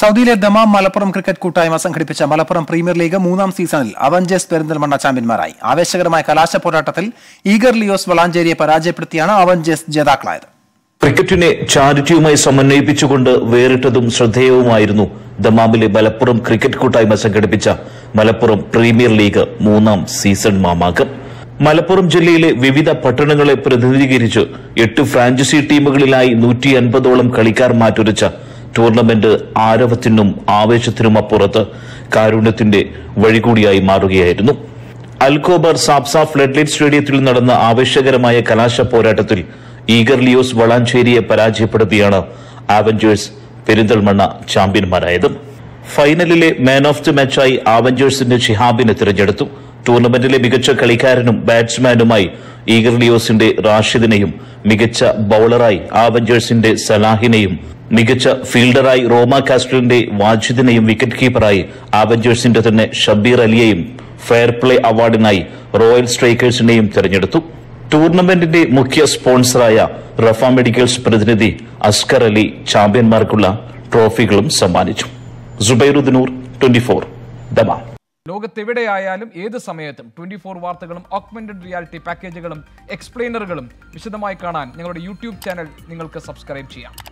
സൗദിയിലെ Dammam Malappuram cricket കൂട്ടായ്മ സംഘടിപ്പിച്ച മലപ്പുറം പ്രീമിയർ ലീഗ് മൂന്നാം സീസണിൽ അവഞ്ചേഴ്സ് പെരിന്തൽമണ്ണ ചാമ്പ്യന്മാരായി ആവേശകരമായ കലാശ പോരാട്ടത്തിൽ ഈഗർ ലിയോസ് വളാഞ്ചേരിയെ പരാജയപ്പെടുത്തിയാണ് അവഞ്ചേഴ്സ് ജേതാക്കളായത് ക്രിക്കറ്റിനെ ചാരിറ്റിയുമായി സമന്വയിപ്പിച്ചുകൊണ്ട് വേറിട്ടതും ശ്രദ്ധേയവുമായിരുന്നു ദമാമിലെ മലപ്പുറം ക്രിക്കറ്റ് കൂട്ടായ്മ സംഘടിപ്പിച്ച മലപ്പുറം പ്രീമിയർ ലീഗ് മൂന്നാം സീസൺ മാമാകം മലപ്പുറം ജില്ലയിലെ വിവിധ പട്ടണങ്ങളെ പ്രതിനിധീകരിച്ച് എട്ട് ഫ്രാഞ്ചൈസി ടീമുകളിലായി നൂറ്റി അൻപതോളം കളിക്കാർ മാറ്റുരച്ച ടൂർണമെന്റ് ആരവത്തിനും ആവേശത്തിനും അപ്പുറത്ത് കാരുണ്യത്തിന്റെ വഴികൂടിയായി മാറുകയായിരുന്നു അൽക്കോബർ സാബ്സ ഫ്ലഡ്ലൈറ്റ് സ്റ്റേഡിയത്തിൽ നടന്ന ആവേശകരമായ കലാശ പോരാട്ടത്തിൽ ഈഗർ ലിയോസ് വളാഞ്ചേരിയെ പരാജയപ്പെടുത്തിയാണ് ആവഞ്ചേഴ്സ് പെരിന്തൽമണ്ണ ചാമ്പ്യന്മാരായത് ഫൈനലിലെ മാൻ ഓഫ് ദി മാച്ചായി ആവഞ്ചേഴ്സിന്റെ ഷിഹാബിനെ തിരഞ്ഞെടുത്തു ടൂർണമെന്റിലെ മികച്ച കളിക്കാരനും ബാറ്റ്സ്മാനുമായി ഈഗർ ലിയോസിന്റെ റാഷിദിനെയും മികച്ച ബൌളറായി ആവഞ്ചേഴ്സിന്റെ സലാഹിനെയും മികച്ച ഫീൽഡറായി റോമ കാസ്ട്രലിന്റെ വാജിദിനെയും വിക്കറ്റ് കീപ്പറായി ആവഞ്ചേഴ്സിന്റെ തന്നെ ഷബീർ അലിയെയും ഫെയർ പ്ലേ അവാർഡിനായി റോയൽ സ്ട്രൈക്കേഴ്സിനെയും തെരഞ്ഞെടുത്തു ടൂർണമെന്റിന്റെ മുഖ്യ സ്പോൺസറായ റഫ മെഡിക്കൽസ് പ്രതിനിധി അസ്കർ അലി ചാമ്പ്യന്മാർക്കുള്ള ട്രോഫികളും സമ്മാനിച്ചു സുബൈറുദ്ദീനൂർ ട്വന്റി ഫോർ ദമാം ലോകത്തെവിടെയായാലും ഏത് സമയത്തും ട്വന്റി ഫോർ വാർത്തകളും ഓഗ്മെന്റഡ് റിയാലിറ്റി പാക്കേജുകളും എക്സ്പ്ലെയിനറുകളും വിശദമായി കാണാൻ ഞങ്ങളുടെ യൂട്യൂബ് ചാനൽ നിങ്ങൾക്ക് സബ്സ്ക്രൈബ് ചെയ്യാം